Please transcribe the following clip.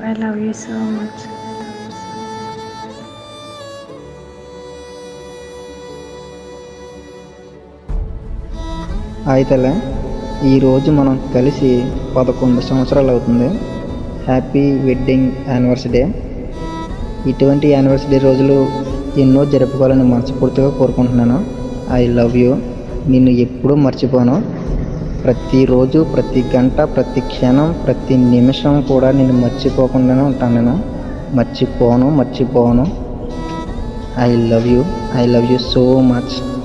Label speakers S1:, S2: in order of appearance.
S1: I love you so much.
S2: అయితే ఈరోజు మనం కలిసి పదకొండు సంవత్సరాలు అవుతుంది హ్యాపీ వెడ్డింగ్ యానివర్సరీ ఇటువంటి యానివర్సరీ రోజులు ఎన్నో జరుపుకోవాలని మనస్ఫూర్తిగా కోరుకుంటున్నాను ఐ లవ్ యూ నిన్ను ఎప్పుడూ మర్చిపోను ప్రతిరోజు ప్రతి గంట ప్రతి క్షణం ప్రతి నిమిషం కూడా నేను మర్చిపోకుండానే ఉంటాను నేను మర్చిపోను మర్చిపోను I love you I love you so much